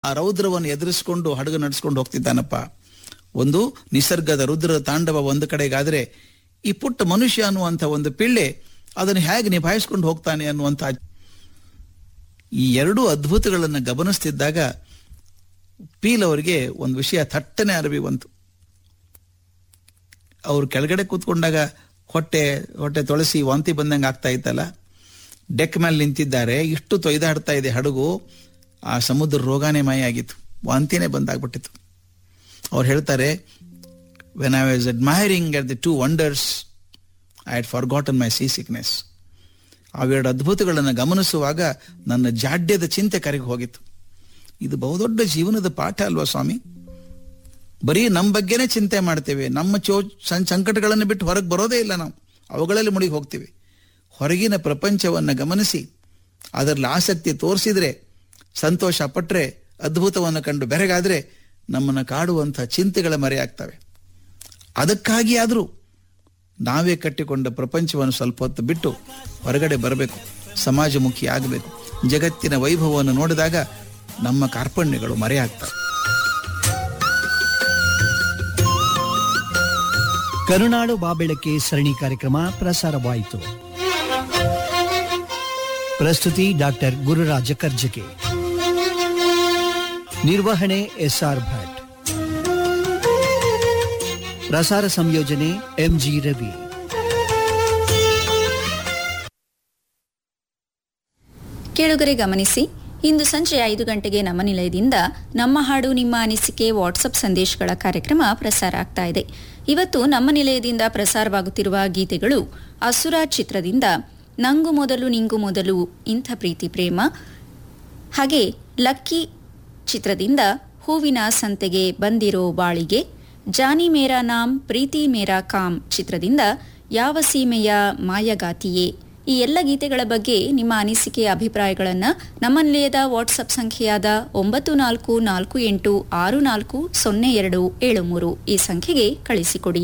ಆ ರೌದ್ರವನ್ನು ಎದುರಿಸಿಕೊಂಡು ಹಡಗು ನಡೆಸ್ಕೊಂಡು ಹೋಗ್ತಿದ್ದಾನಪ್ಪ ಒಂದು ನಿಸರ್ಗದ ರುದ್ರ ತಾಂಡವ ಒಂದು ಕಡೆಗಾದ್ರೆ ಈ ಪುಟ್ಟ ಮನುಷ್ಯ ಅನ್ನುವಂಥ ಒಂದು ಪಿಳ್ಳೆ ಅದನ್ನು ಹೇಗೆ ನಿಭಾಯಿಸ್ಕೊಂಡು ಹೋಗ್ತಾನೆ ಅನ್ನುವಂಥ ಈ ಎರಡೂ ಅದ್ಭುತಗಳನ್ನು ಗಮನಿಸ್ತಿದ್ದಾಗ ಪೀಲ್ ಅವರಿಗೆ ಒಂದು ವಿಷಯ ಥಟ್ಟನೆ ಅರಿವಿ ಬಂತು ಅವ್ರು ಕೆಳಗಡೆ ಕೂತ್ಕೊಂಡಾಗ ಹೊಟ್ಟೆ ಹೊಟ್ಟೆ ತೊಳಸಿ ವಾಂತಿ ಬಂದಂಗೆ ಆಗ್ತಾ ಇತ್ತಲ್ಲ ಡೆಕ್ ಮೇಲೆ ನಿಂತಿದ್ದಾರೆ ಇಷ್ಟು ತೊಯ್ದಾಡ್ತಾ ಇದೆ ಹಡಗು ಆ ಸಮುದ್ರ ರೋಗಾನೇ ಮಾಯ ಆಗಿತ್ತು ವಾಂತಿನೇ ಬಂದಾಗ್ಬಿಟ್ಟಿತ್ತು ಅವ್ರು ಹೇಳ್ತಾರೆ when I was admiring at the two wonders I had forgotten my sea sickness ಅವೆರಡು ಅದ್ಭುತಗಳನ್ನು ಗಮನಿಸುವಾಗ ನನ್ನ ಜಾಡ್ಯದ ಚಿಂತೆ ಕರೆಗೆ ಹೋಗಿತ್ತು ಇದು ಬಹುದೊಡ್ಡ ಜೀವನದ ಪಾಠ ಅಲ್ವಾ ಸ್ವಾಮಿ ಬರೀ ನಮ್ಮ ಬಗ್ಗೆನೇ ಚಿಂತೆ ಮಾಡ್ತೇವೆ ನಮ್ಮ ಚೋ ಸಂ- ಸಂಕಟಗಳನ್ನು ಬಿಟ್ಟು ಹೊರಗೆ ಬರೋದೇ ಇಲ್ಲ ನಾವು ಅವುಗಳಲ್ಲಿ ಮುಳುಗಿ ಹೋಗ್ತೀವಿ ಹೊರಗಿನ ಪ್ರಪಂಚವನ್ನು ಗಮನಿಸಿ ಅದರಲ್ಲಿ ಆಸಕ್ತಿ ತೋರಿಸಿದ್ರೆ ಸಂತೋಷ ಪಟ್ಟರೆ ಅದ್ಭುತವನ್ನು ಕಂಡು ಬೆರಗಾದ್ರೆ ನಮ್ಮನ್ನು ಕಾಡುವಂಥ ಚಿಂತೆಗಳ ಮರೆಯಾಗ್ತವೆ ಅದಕ್ಕಾಗಿ ಆದರೂ ನಾವೇ ಕಟ್ಟಿಕೊಂಡ ಪ್ರಪಂಚವನ್ನು ಸ್ವಲ್ಪ ಹೊತ್ತು ಬಿಟ್ಟು ಹೊರಗಡೆ ಬರಬೇಕು ಸಮಾಜಮುಖಿ ಆಗಬೇಕು ಜಗತ್ತಿನ ವೈಭವವನ್ನು ನೋಡಿದಾಗ ನಮ್ಮ ಕಾರ್ಪಣ್ಯಗಳು ಮರೆಯಾಗ್ತವೆ ಕರುನಾಡು ಬಾಬೆಳಕೆ ಸರಣಿ ಕಾರ್ಯಕ್ರಮ ಪ್ರಸಾರವಾಯಿತು ಪ್ರಸ್ತುತಿ ಡಾಕ್ಟರ್ ಗುರುರಾಜ ಕರ್ಜಗೆ ನಿರ್ವಹಣೆ ಎಸ್ಆರ್ ಭಟ್ ಪ್ರಸಾರ ಸಂಯೋಜನೆ ಎಂಜಿ ರವಿ ಕೇಳುಗರೆ ಗಮನಿಸಿ ಇಂದು ಸಂಜೆ ಐದು ಗಂಟೆಗೆ ನಮ್ಮ ನಿಲಯದಿಂದ ನಮ್ಮ ಹಾಡು ನಿಮ್ಮ ಅನಿಸಿಕೆ ವಾಟ್ಸಪ್ ಸಂದೇಶಗಳ ಕಾರ್ಯಕ್ರಮ ಪ್ರಸಾರ ಆಗ್ತಾ ಇದೆ ಇವತ್ತು ನಮ್ಮ ನಿಲಯದಿಂದ ಪ್ರಸಾರವಾಗುತ್ತಿರುವ ಗೀತೆಗಳು ಅಸುರ ಚಿತ್ರದಿಂದ ನಂಗು ಮೊದಲು ನಿಂಗು ಮೊದಲು ಇಂಥ ಪ್ರೀತಿ ಪ್ರೇಮ ಹಾಗೆ ಲಕ್ಕಿ ಚಿತ್ರದಿಂದ ಹೂವಿನ ಸಂತೆಗೆ ಬಂದಿರೋ ಬಾಳಿಗೆ ಜಾನಿ ಮೇರಾ ನಾಮ್ ಪ್ರೀತಿ ಮೇರಾ ಕಾಮ್ ಚಿತ್ರದಿಂದ ಯಾವ ಸೀಮೆಯ ಮಾಯಗಾತಿಯೇ ಈ ಎಲ್ಲ ಗೀತೆಗಳ ಬಗ್ಗೆ ನಿಮ್ಮ ಅನಿಸಿಕೆ ಅಭಿಪ್ರಾಯಗಳನ್ನು ನಮ್ಮ ನಿಲಯದ ವಾಟ್ಸಪ್ ಸಂಖ್ಯೆಯಾದ ಒಂಬತ್ತು ನಾಲ್ಕು ನಾಲ್ಕು ಎಂಟು ಆರು ನಾಲ್ಕು ಸೊನ್ನೆ ಎರಡು ಏಳು ಮೂರು ಈ ಸಂಖ್ಯೆಗೆ ಕಳಿಸಿಕೊಡಿ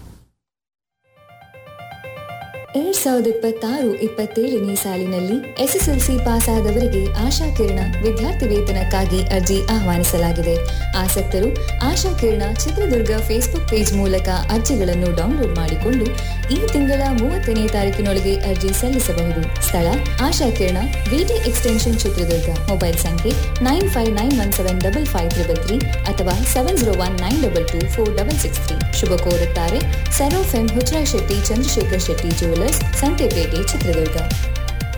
ಎರಡ್ ಸಾವಿರದ ಇಪ್ಪತ್ತಾರು ಇಪ್ಪತ್ತೇಳನೇ ಸಾಲಿನಲ್ಲಿ ಎಸ್ಎಸ್ಎಲ್ಸಿ ಪಾಸ್ ಆದವರಿಗೆ ಆಶಾ ಕಿರಣ ವಿದ್ಯಾರ್ಥಿ ವೇತನಕ್ಕಾಗಿ ಅರ್ಜಿ ಆಹ್ವಾನಿಸಲಾಗಿದೆ ಆಸಕ್ತರು ಆಶಾ ಕಿರಣ ಚಿತ್ರದುರ್ಗ ಫೇಸ್ಬುಕ್ ಪೇಜ್ ಮೂಲಕ ಅರ್ಜಿಗಳನ್ನು ಡೌನ್ಲೋಡ್ ಮಾಡಿಕೊಂಡು ಈ ತಿಂಗಳ ಮೂವತ್ತನೇ ತಾರೀಕಿನೊಳಗೆ ಅರ್ಜಿ ಸಲ್ಲಿಸಬಹುದು ಸ್ಥಳ Asha Kirana VT extension Chitradurga mobile ಸಂಖ್ಯೆ nine five nine one seven double five triple three ಅಥವಾ seven zero one nine double two four double six three ಶುಭ ಕೋರುತ್ತಾರೆ ಸೆರೋಫೆಮ್ ಹುಚ್ರಾ ಶೆಟ್ಟಿ ಚಂದ್ರಶೇಖರ್ ಶೆಟ್ಟಿ ಜ್ಯುವೆಲರ್ಸ್ ಸಂತೆಪೇಟೆ ಚಿತ್ರದುರ್ಗ